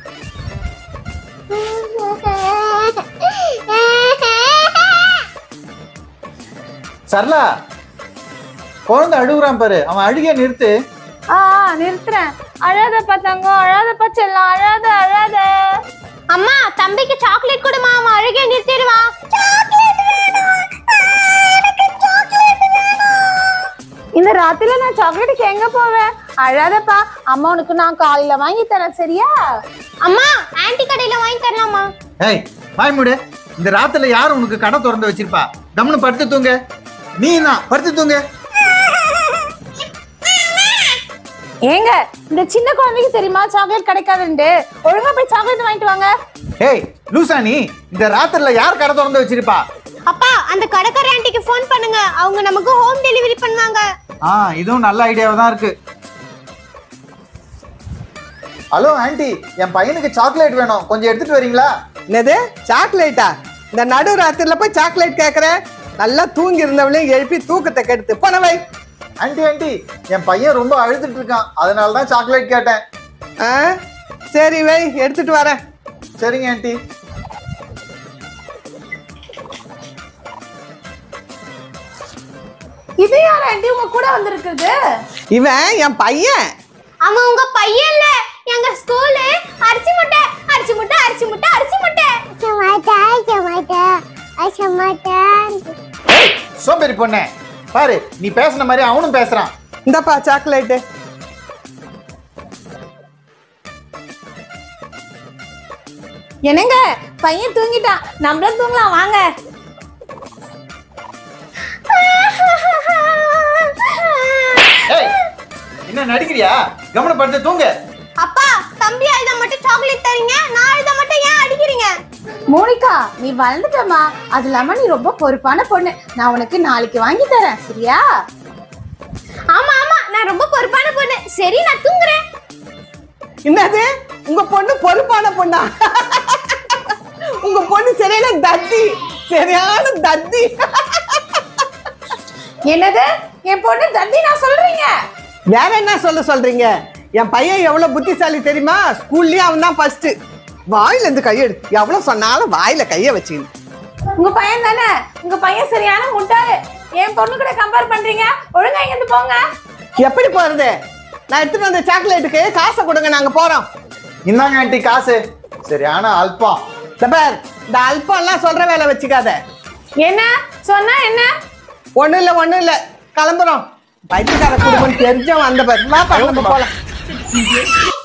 சரளா குழந்தை அழுகுறான் பாரு அவன் அழுகிய நிறுத்து ஆ ஆ, நிறுத்துறேன் அழாதப்பா தங்கம் அழாதப்பா செல்லம் அழாத அழாத அம்மா தம்பிக்கு சாக்லேட் கொடுமா அவன் அழுகே நிறுத்திடுவான் இந்த ராத்திரில நான் சாக்லேட்டுக்கு எங்க போவேன் அழாதப்பா அம்மா உனக்கு நான் காலையில வாங்கி தரேன் சரியா அம்மா ஆன்ட்டி கடையில வாங்கி தரலாமா ஏய் வாய் மூடு இந்த ராத்துல யார் உனக்கு கடை திறந்து வச்சிருப்பா கம்னு படுத்து தூங்க நீ தான் படுத்து தூங்க ஏங்க இந்த சின்ன குழந்தைக்கு தெரியுமா சாக்லேட் கிடைக்காதுன்ட்டு ஒழுங்கா போய் சாக்லேட் வாங்கிட்டு வாங்க ஏய் லூசா நீ இந்த ராத்திரில யார் கடை திறந்து வச்சிருப்பா அப்பா அந்த கடைக்கார ஆன்ட்டிக்கு ஃபோன் பண்ணுங்க அவங்க நமக்கு ஹோம் டெலிவரி பண்ணுவாங்க ஆ இதுவும் நல்ல ஐடியாவா தான் இருக்கு ஹலோ ஆன்ட்டி என் பையனுக்கு சாக்லேட் வேணும் கொஞ்சம் எடுத்துட்டு வரீங்களா என்னது சாக்லேட்டா இந்த நடு ராத்திரில போய் சாக்லேட் கேட்குற நல்லா தூங்கி இருந்தவளையும் எழுப்பி தூக்கத்தை கெடுத்து போனவை ஆன்ட்டி ஆன்ட்டி என் பையன் ரொம்ப அழுதுட்டு இருக்கான் அதனால தான் சாக்லேட் கேட்டேன் ஆ சரி வை எடுத்துட்டு வரேன் சரிங்க ஆன்ட்டி இது யார் ஆண்டி உங்க கூட வந்திருக்குது இவன் என் பையன் அவன் உங்க பையன் இல்ல எங்க ஸ்கூலு அரிசி முட்டை அரிசி முட்டை அரிசி முட்டை அரிசி முட்டை ஏய் சோம்பேறி பொண்ணே பாரு நீ பேசுன மாதிரி அவனும் பேசுறான் இந்தப்பா சாக்லேட்டு என்னங்க பையன் தூங்கிட்டான் நம்மளும் தூங்கலாம் வாங்க ஏய் என்ன நடிக்கிறியா கவனம் படுத்து தூங்க அப்பா தம்பி அழுத மட்டும் சாக்லேட் தரீங்க நான் அழுத மட்டும் ஏன் அடிக்கிறீங்க மோனிகா நீ வளர்ந்துட்டமா அது இல்லாம நீ ரொம்ப பொறுப்பான பொண்ணு நான் உனக்கு நாளைக்கு வாங்கி தரேன் சரியா ஆமா ஆமா நான் ரொம்ப பொறுப்பான பொண்ணு சரி நான் தூங்குறேன் என்னது உங்க பொண்ணு பொறுப்பான பொண்ணா உங்க பொண்ணு சரியான தத்தி சரியான தத்தி என்னது என் பொண்ணு தந்தி நான் சொல்றீங்க வேற என்ன சொல்ல சொல்றீங்க என் பையன் எவ்வளவு புத்திசாலி தெரியுமா ஸ்கூல்லயே அவன் தான் ஃபர்ஸ்ட் வாயில இருந்து கையெடு எவ்வளவு சொன்னாலும் வாயில கைய வச்சுக்கணும் உங்க பையன் தானே உங்க பையன் சரியான முட்டாளு என் பொண்ணு கூட கம்பேர் பண்றீங்க ஒழுங்கா இங்க இருந்து போங்க எப்படி போறது நான் எடுத்துட்டு வந்த சாக்லேட்டுக்கு காசை கொடுங்க நாங்க போறோம் இந்தாங்க ஆன்ட்டி காசு சரியான அல்பம் இந்த பார் இந்த அல்பம்லாம் சொல்ற வேலை வச்சுக்காத என்ன சொன்னா என்ன ஒண்ணும் இல்ல ஒண்ணும் இல்ல கிளம்புறோம் பைத்தியக்கார குடும்பம் தெரிஞ்சவன் அந்த பார் வா நம்ம போலாம்